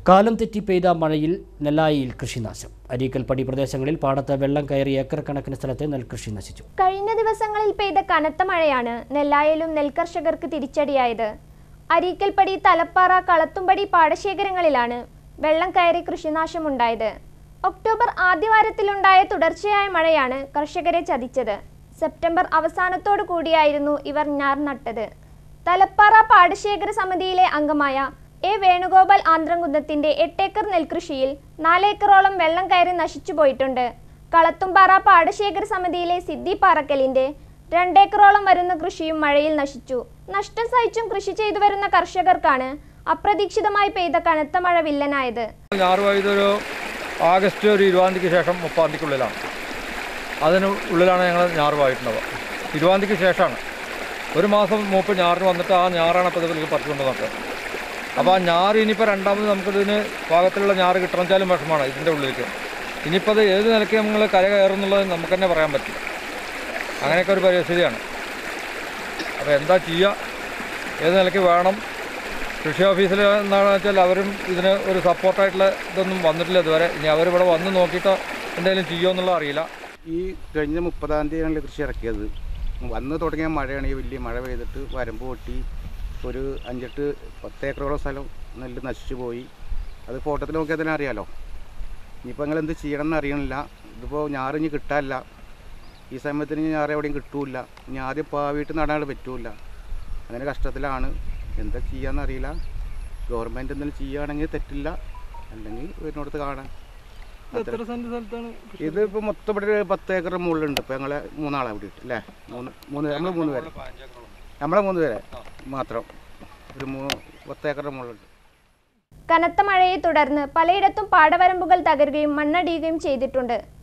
കാലം തെറ്റി പെയ്ത മഴയിൽ നെല്ലായിയിൽ കൃഷിനാശം അരീക്കൽപ്പടി പ്രദേശങ്ങളിൽ പാടത്ത് വെള്ളം കയറി ഏക്കർ കണക്കിന് സ്ഥലത്തെ നെൽകൃഷി നശിച്ചു കഴിഞ്ഞ ദിവസങ്ങളിൽ പെയ്ത കനത്ത മഴയാണ് നെല്ലായാലും നെൽകർഷകർക്ക് തിരിച്ചടിയായത് അരീക്കൽപ്പടി തലപ്പാറ കളത്തുംപടി പാടശേഖരങ്ങളിലാണ് വെള്ളം കയറി കൃഷിനാശമുണ്ടായത് ഒക്ടോബർ ആദ്യവാരത്തിലുണ്ടായ തുടർച്ചയായ മഴയാണ് കർഷകരെ ചതിച്ചത് സെപ്റ്റംബർ അവസാനത്തോടു കൂടിയായിരുന്നു ഇവർ ഞാർ നട്ടത് തലപ്പാറ പാടശേഖര സമിതിയിലെ അംഗമായ എ വേണുഗോപാൽ ആന്ത്രംകുന്നത്തിന്റെ എട്ടേക്കർ നെൽകൃഷിയിൽ നാലേക്കറോളം വെള്ളം കയറി നശിച്ചു പോയിട്ടുണ്ട് കളത്തുംപാറ പാടശേഖര സമിതിയിലെ സിദ്ധി പാറക്കലിന്റെ രണ്ടേക്കറോളം വരുന്ന കൃഷിയും മഴയിൽ നശിച്ചു നഷ്ടം സഹിച്ചും കൃഷി ചെയ്തു വരുന്ന കർഷകർക്കാണ് അപ്രതീക്ഷിതമായി പെയ്ത കനത്ത മഴ വില്ലനായത് ഞാറുവായത് ഒരു ആഗസ്റ്റ് ഒരു ഇരുപതാം തീയതിക്ക് ശേഷം മുപ്പതാം തീയതിക്കുള്ളിലാണ് അതിന് ഉള്ളിലാണ് ഞങ്ങൾ ഞാറുവായിട്ടുണ്ടാവുക ഇരുപതാം തീയതിക്ക് ശേഷമാണ് ഒരു മാസം മൂപ്പ് ഞാറിന് വന്നിട്ട് ആ ഞാറാണ് അപ്പോൾ ഇതിലേക്ക് പറിച്ചുകൊണ്ട് നോക്കുക അപ്പോൾ ആ ഞാറ് ഇനിയിപ്പോൾ രണ്ടാമത് നമുക്കിതിന് പാകത്തിലുള്ള ഞാറ് കിട്ടണം വെച്ചാലും വിഷമമാണ് ഇതിൻ്റെ ഉള്ളിലേക്ക് ഇനിയിപ്പോൾ അത് ഏത് നിലയ്ക്ക് നമ്മൾ കര കയറും എന്നുള്ളത് നമുക്ക് തന്നെ പറയാൻ പറ്റില്ല അങ്ങനെയൊക്കെ ഒരു പരിസ്ഥിതിയാണ് അപ്പോൾ എന്താ ചെയ്യുക ഏത് നിലയ്ക്ക് വേണം കൃഷി ഓഫീസിൽ എന്താണെന്ന് വെച്ചാൽ അവരും ഇതിന് ഒരു സപ്പോർട്ടായിട്ടുള്ള ഇതൊന്നും വന്നിട്ടില്ല ഇതുവരെ ഇനി അവരിവിടെ വന്ന് നോക്കിയിട്ട് എന്തെങ്കിലും ചെയ്യുമോ എന്നുള്ളത് അറിയില്ല ഈ കഴിഞ്ഞ മുപ്പതാം തീയതിയാണ് കൃഷി ഇറക്കിയത് വന്ന് തുടങ്ങിയ മഴയാണ് ഈ വലിയ മഴ പെയ്തിട്ട് വരമ്പ് പൊട്ടി ഒരു അഞ്ചെട്ട് പത്ത് ഏക്കറോളം സ്ഥലം നെല്ല് നശിച്ചു പോയി അത് ഫോട്ടോത്തിൽ നോക്കിയാൽ തന്നെ അറിയാലോ ഇനിയിപ്പോൾ നിങ്ങൾ എന്ത് ചെയ്യണം എന്ന് അറിയണില്ല ഇതിപ്പോൾ ഞാറിഞ്ഞ് കിട്ടാനില്ല ഈ സമയത്തിന് ഇനി ഞാറ് എവിടെയും കിട്ടൂല ഇനി ആദ്യം പാവിയിട്ട് നടാൻ പറ്റൂല അങ്ങനെ കഷ്ടത്തിലാണ് എന്താ ചെയ്യാന്ന് അറിയില്ല ഗവൺമെൻറ് എന്തെങ്കിലും ചെയ്യുകയാണെങ്കിൽ തെറ്റില്ല അല്ലെങ്കിൽ ഇവരിനോടത്ത് കാണാൻ അത്ര ഇത് ഇപ്പോൾ മൊത്തം ഇവിടെ ഒരു പത്ത് ഏക്കർ മുകളിലുണ്ട് ഇപ്പോൾ ഞങ്ങളെ മൂന്നാളെ ഇവിടെ അല്ലേ മൂന്ന് മൂന്ന് നമ്മൾ മൂന്ന് പേര് നമ്മളെ മൂന്ന് പേരെ മാത്രം ഒരു മൂ പത്ത് ഏക്കറിൻ്റെ മുകളിലുണ്ട് കനത്ത മഴയെ തുടർന്ന് പലയിടത്തും പാടവരമ്പുകൾ തകരുകയും മണ്ണടിയുകയും ചെയ്തിട്ടുണ്ട്